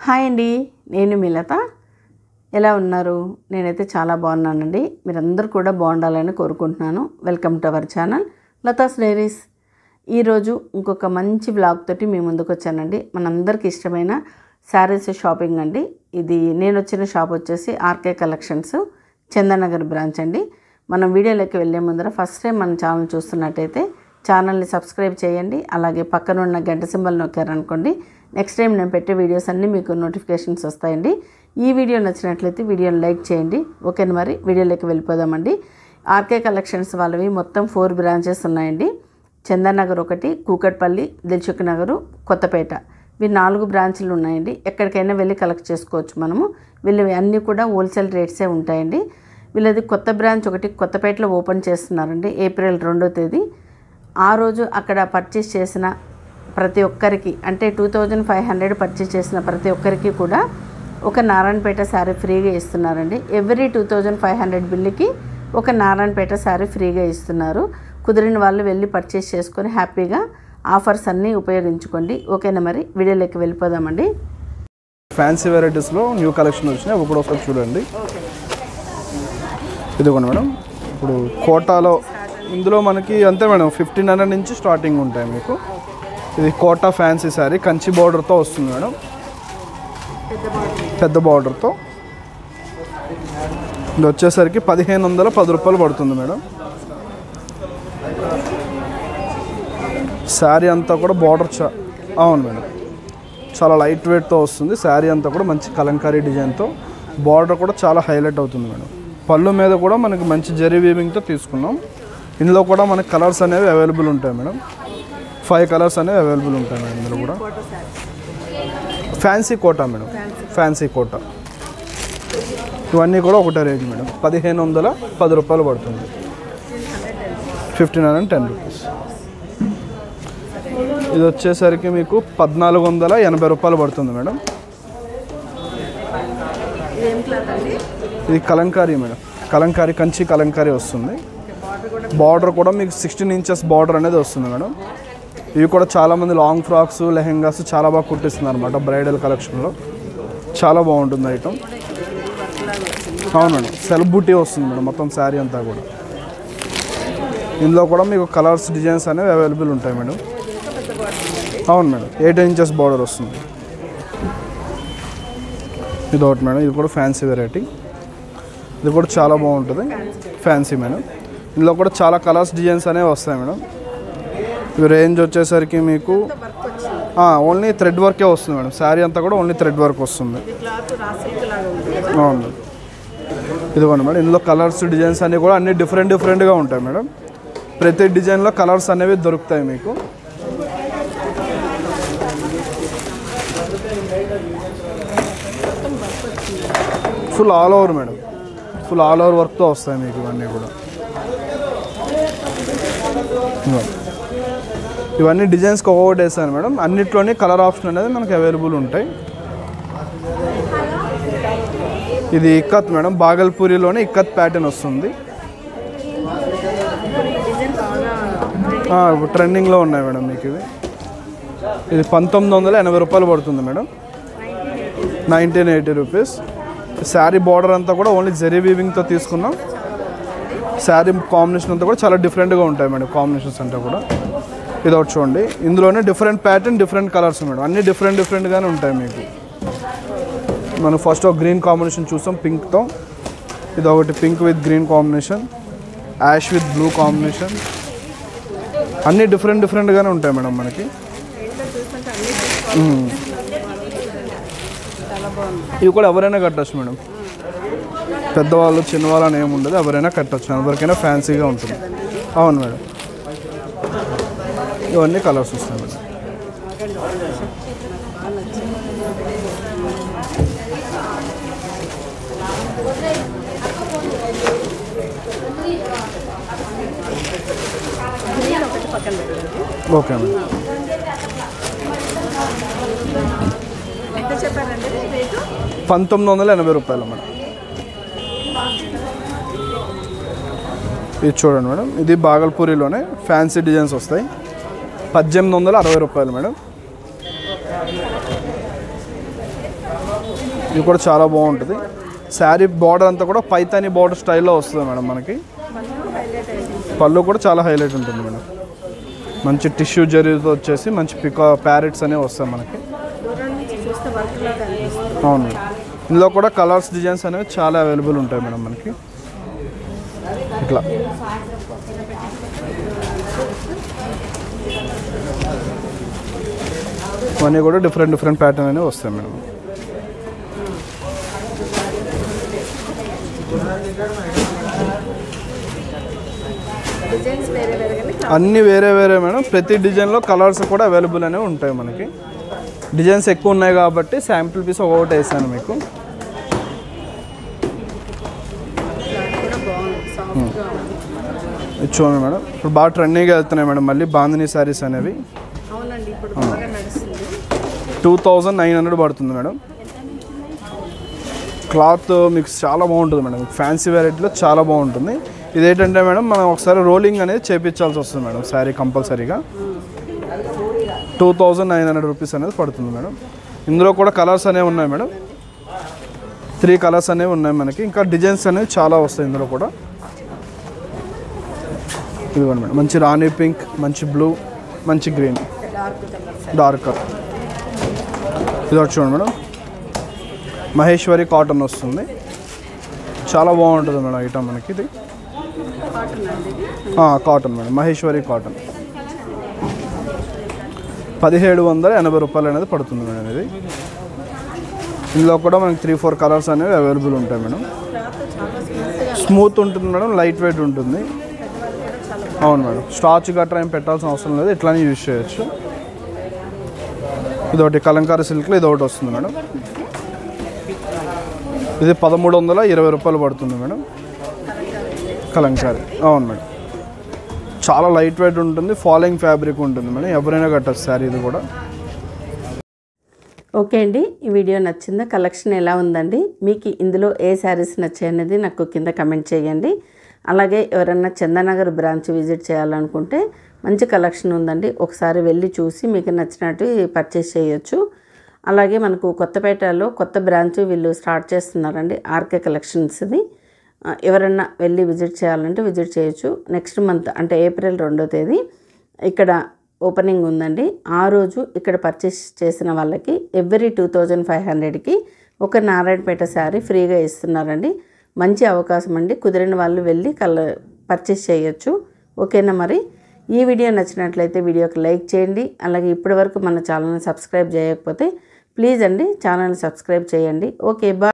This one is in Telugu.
హాయ్ అండి నేను మిలత ఎలా ఉన్నారు నేనైతే చాలా బాగున్నానండి మీరందరూ కూడా బాగుండాలని కోరుకుంటున్నాను welcome to our channel Latha's diaries ఈరోజు ఇంకొక మంచి బ్లాగ్ తోటి మీ ముందుకు వచ్చానండి మనందరికి ఇష్టమైన శారీస్ షాపింగ్ అండి ఇది నేను వచ్చిన షాప్ వచ్చేసి ఆర్కే కలెక్షన్స్ చందనగర్ బ్రాంచ్ అండి మనం వీడియోలోకి వెళ్ళే ముందర ఫస్ట్ టైం మన ఛానల్ చూస్తున్నట్టయితే ఛానల్ని సబ్స్క్రైబ్ చేయండి అలాగే పక్కన ఉన్న గంట సింబల్ నొక్కారనుకోండి నెక్స్ట్ టైం నేను పెట్టే వీడియోస్ అన్నీ మీకు నోటిఫికేషన్స్ వస్తాయండి ఈ వీడియో నచ్చినట్లయితే వీడియోని లైక్ చేయండి ఓకే మరి వీడియోలోకి వెళ్ళిపోదామండి ఆర్కే కలెక్షన్స్ వాళ్ళవి మొత్తం ఫోర్ బ్రాంచెస్ ఉన్నాయండి చందనగర్ ఒకటి కూకట్పల్లి దిల్చుక్ నగరు కొత్తపేట ఇవి నాలుగు బ్రాంచ్లు ఉన్నాయండి ఎక్కడికైనా వెళ్ళి కలెక్ట్ చేసుకోవచ్చు మనము వీళ్ళవి అన్నీ కూడా హోల్సేల్ రేట్సే ఉంటాయండి వీళ్ళది కొత్త బ్రాంచ్ ఒకటి కొత్తపేటలో ఓపెన్ చేస్తున్నారండి ఏప్రిల్ రెండో తేదీ ఆ రోజు అక్కడ పర్చేస్ చేసిన ప్రతి ఒక్కరికి అంటే two thousand five hundred purchase చేసిన ప్రతి ఒక్కరికి కూడా ఒక నారాయణపేట శారీ ఫ్రీగా ఇస్తున్నారండి every two thousand five hundred బిల్లుకి ఒక నారాయణపేట శారీ ఫ్రీగా ఇస్తున్నారు కుదిరిన వాళ్ళు వెళ్ళి పర్చేస్ చేసుకొని హ్యాపీగా ఆఫర్స్ అన్నీ ఉపయోగించుకోండి ఓకేనా మరి వీడియోలోకి వెళ్ళిపోదామండి ఫ్యాన్సీ వెరైటీస్లో న్యూ కలెక్షన్ వచ్చినాయి అవి కూడా ఒకసారి చూడండి ఇదిగోండి మేడం ఇప్పుడు కోటాలో ఇందులో మనకి అంతే మేడం ఫిఫ్టీన్ హండ్రెడ్ నుంచి స్టార్టింగ్ ఉంటాయి మీకు ఇది కోటా ఫ్యాన్సీ శారీ కంచి బార్డర్తో వస్తుంది మేడం పెద్ద బార్డర్తో ఇది వచ్చేసరికి పదిహేను వందల పది రూపాయలు పడుతుంది మేడం శారీ అంతా కూడా బార్డర్ చా అవును మేడం చాలా లైట్ వెయిట్తో వస్తుంది శారీ అంతా కూడా మంచి కలంకారీ డిజైన్తో బార్డర్ కూడా చాలా హైలైట్ అవుతుంది మేడం పళ్ళు మీద కూడా మనకి మంచి జరీ వీవింగ్తో తీసుకున్నాం ఇందులో కూడా మనకి కలర్స్ అనేవి అవైలబుల్ ఉంటాయి మేడం ఫైవ్ కలర్స్ అనేవి అవైలబుల్ ఉంటాయి మేడం ఇందులో కూడా fancy Kota madam fancy Kota ఇవన్నీ కూడా ఒకటే రేట్ మేడం పదిహేను వందల పది రూపాయలు పడుతుంది ఫిఫ్టీన్ హండ్రెడ్ టెన్ రూపీస్ ఇది వచ్చేసరికి మీకు పద్నాలుగు వందల ఎనభై రూపాయలు పడుతుంది మేడం ఇది కలంకారీ మేడం కలంకారీ కంచి కలంకారీ వస్తుంది బార్డర్ కూడా మీకు సిక్స్టీన్ ఇంచెస్ బార్డర్ అనేది వస్తుంది మేడం ఇవి కూడా చాలామంది లాంగ్ ఫ్రాక్స్ లెహెంగాస్ చాలా బాగా కుట్టిస్తున్నారు అనమాట బ్రైడల్ కలెక్షన్లో చాలా బాగుంటుంది ఐటమ్ అవును మేడం సెల్ఫ్ బుటీ వస్తుంది మేడం మొత్తం శారీ అంతా కూడా ఇందులో కూడా మీకు కలర్స్ డిజైన్స్ అనేవి అవైలబుల్ ఉంటాయి మేడం అవును మేడం ఎయిట్ ఇంచెస్ బార్డర్ వస్తుంది ఇది ఒకటి మేడం ఇది కూడా ఫ్యాన్సీ వెరైటీ ఇది కూడా చాలా బాగుంటుంది ఫ్యాన్సీ మేడం ఇందులో కూడా చాలా కలర్స్ డిజైన్స్ అనేవి వస్తాయి మేడం ఇది రేంజ్ వచ్చేసరికి మీకు ఓన్లీ థ్రెడ్ వర్కే వస్తుంది మేడం శారీ అంతా కూడా ఓన్లీ థ్రెడ్ వర్క్ వస్తుంది అవును ఇదిగోండి మేడం ఇందులో కలర్స్ డిజైన్స్ అన్నీ కూడా అన్ని డిఫరెంట్ డిఫరెంట్గా ఉంటాయి మేడం ప్రతి డిజైన్లో కలర్స్ అనేవి దొరుకుతాయి మీకు full all over madam full all over వర్క్తో వస్తాయి మీకు ఇవన్నీ కూడా ఇదిగో. ఇవన్నీ డిజైన్స్కి ఒక్కొక్కటి వేసాను మేడం అన్నిట్లోనే కలర్ ఆప్షన్ అనేది మనకి అవైలబుల్ ఉంటాయి ఇది ఇక్కత్ మేడం బాగల్పూరిలోనే ఇక్కత్ ప్యాటర్న్ వస్తుంది ఆ, ఇప్పుడు ట్రెండింగ్లో ఉన్నాయి మేడం మీకు ఇవి ఇది పంతొమ్మిది వందల ఎనభై రూపాయలు పడుతుంది madam nineteen eighty rupees sari border అంతా కూడా ఓన్లీ జెరీ వీవింగ్తో తీసుకున్నాం శారీ కాంబినేషన్ అంతా కూడా చాలా డిఫరెంట్గా ఉంటాయి మేడం కాంబినేషన్స్ అంతా కూడా ఇది ఒకటి చూడండి ఇందులోనే different pattern different colours madam అన్నీ డిఫరెంట్ డిఫరెంట్గానే ఉంటాయి మీకు మనం ఫస్ట్ ఒక గ్రీన్ కాంబినేషన్ చూసాం పింక్తో ఇది ఒకటి pink with green combination ash with blue combination అన్నీ డిఫరెంట్ డిఫరెంట్గానే ఉంటాయి మేడం మనకి మ్మ్. ఇవి కూడా ఎవరైనా కట్టచ్చు మేడం పెద్దవాళ్ళు చిన్నవాళ్ళు అని ఏమి ఉండదు ఎవరైనా కట్టచ్చు ఎవరికైనా ఫ్యాన్సీగా ఉంటుంది అవును మేడం ఇవన్నీ కలర్స్ వస్తాయి మేడం ఓకే మేడం పంతొమ్మిది వందల ఎనభై రూపాయలు మేడం ఇది చూడండి మేడం ఇది బాగల్పూరిలోనే ఫ్యాన్సీ డిజైన్స్ వస్తాయి పద్దెనిమిది వందల అరవై రూపాయలు మేడం ఇది కూడా చాలా బాగుంటుంది శారీ బార్డర్ అంతా కూడా పైతాని బార్డర్ స్టైల్లో వస్తుంది మేడం మనకి పళ్ళు కూడా చాలా హైలైట్ ఉంటుంది మేడం మంచి టిష్యూ జరీతో వచ్చేసి మంచి పికా ప్యారెట్స్ అనేవి వస్తాయి మనకి దూరం నుంచి చూస్తే వర్క్ లాగా అనిపిస్తుంది అవును మేడం ఇందులో కూడా కలర్స్ డిజైన్స్ అనేవి చాలా అవైలబుల్ ఉంటాయి మేడం మనకి ఇట్లా ఇవన్నీ కూడా డిఫరెంట్ డిఫరెంట్ ప్యాటర్న్ అనేవి వస్తాయి మేడం డిజైన్స్ వేరే వేరే కానీ అన్నీ వేరే వేరే మేడం ప్రతి డిజైన్లో కలర్స్ కూడా అవైలబుల్ అనేవి ఉంటాయి మనకి డిజైన్స్ ఎక్కువ ఉన్నాయి కాబట్టి శాంపిల్ పీస్ ఒకటి వేసాను మీకు కూడా బాగుంది సాఫ్ట్గా ఉంది ఇది చూడండి మేడం ఇప్పుడు బాగా ట్రెండింగ్గా వెళ్తున్నాయి మేడం మళ్ళీ బాందిని శారీస్ అనేవి అవునండి ఇప్పుడు బాగా నడుస్తుంది టూ థౌజండ్ నైన్ హండ్రెడ్ పడుతుంది మేడం క్లాత్ మీకు చాలా బాగుంటుంది మేడం ఫ్యాన్సీ వెరైటీలో చాలా బాగుంటుంది ఇదేంటంటే మేడం మనం ఒకసారి రోలింగ్ అనేది చేపించాల్సి వస్తుంది మేడం శారీ కంపల్సరీగా two thousand nine hundred rupees అనేది పడుతుంది మేడం ఇందులో కూడా కలర్స్ అనేవి ఉన్నాయి మేడం త్రీ కలర్స్ అనేవి ఉన్నాయి మనకి ఇంకా డిజైన్స్ అనేవి చాలా వస్తాయి ఇందులో కూడా ఇదిగోండి మేడం మంచి రాణి పింక్ మంచి బ్లూ మంచి green dark colours dark colour ఇది ఒకటి చూడండి మేడం మహేశ్వరి కాటన్ వస్తుంది చాలా బాగుంటుంది మేడం ఐటమ్ మనకి ఇది కాటన్ అండి ఇది ఆ, కాటన్ మేడం మహేశ్వరి కాటన్ పదిహేడు వందల ఎనభై రూపాయలు అనేది పడుతుంది మేడం ఇది ఇందులో కూడా మనకి త్రీ ఫోర్ కలర్స్ అనేవి అవైలబుల్ ఉంటాయి మేడం క్లాత్ చాలా స్మూత్గా స్మూత్ ఉంటుంది మేడం లైట్ వెయిట్ ఉంటుంది అవును మేడం స్టార్చ్ గట్రా ఏం పెట్టాల్సిన అవసరం లేదు ఇట్లానే యూజ్ చేయొచ్చు ఇది ఒకటి కలంకారీ సిల్క్లో ఇది ఒకటి వస్తుంది మేడం ఇది పదమూడు వందల ఇరవై రూపాయలు పడుతుంది మేడం కలంకారీ అవును మేడం చాలా లైట్ వెయిట్ ఉంటుంది ఫాలోయింగ్ ఫ్యాబ్రిక్ ఉంటుంది మేడం ఎవరైనా కట్టచ్చు శారీ ఇది కూడా ఓకే అండి ఈ వీడియో నచ్చిందా కలెక్షన్ ఎలా ఉందండి మీకు ఇందులో ఏ శారీస్ నచ్చాయనేది నాకు కింద కమెంట్ చేయండి అలాగే ఎవరైనా చందనగర్ బ్రాంచ్ విజిట్ చేయాలనుకుంటే మంచి కలెక్షన్ ఉందండి ఒకసారి వెళ్ళి చూసి మీకు నచ్చినట్టు పర్చేస్ చేయొచ్చు అలాగే మనకు కొత్తపేటలో కొత్త బ్రాంచ్ వీళ్ళు స్టార్ట్ చేస్తున్నారండి ఆర్కే కలెక్షన్స్ది ఆ, ఎవరైనా వెళ్ళి విజిట్ చేయాలంటే విజిట్ చేయొచ్చు నెక్స్ట్ మంత్ అంటే ఏప్రిల్ రెండో తేదీ ఇక్కడ ఓపెనింగ్ ఉందండి ఆ రోజు ఇక్కడ పర్చేస్ చేసిన వాళ్ళకి ఎవ్రీ టూ థౌజండ్ ఫైవ్ హండ్రెడ్కి ఒక నారాయణపేట శారీ ఫ్రీగా ఇస్తున్నారండి మంచి అవకాశం అండి కుదిరిన వాళ్ళు వెళ్ళి కల పర్చేస్ చేయొచ్చు ఓకేనా మరి ఈ వీడియో నచ్చినట్లయితే వీడియోకి లైక్ చేయండి అలాగే ఇప్పటివరకు మన ఛానల్ని సబ్స్క్రైబ్ చేయకపోతే ప్లీజ్ అండి ఛానల్ని సబ్స్క్రైబ్ చేయండి ఓకే బాయ్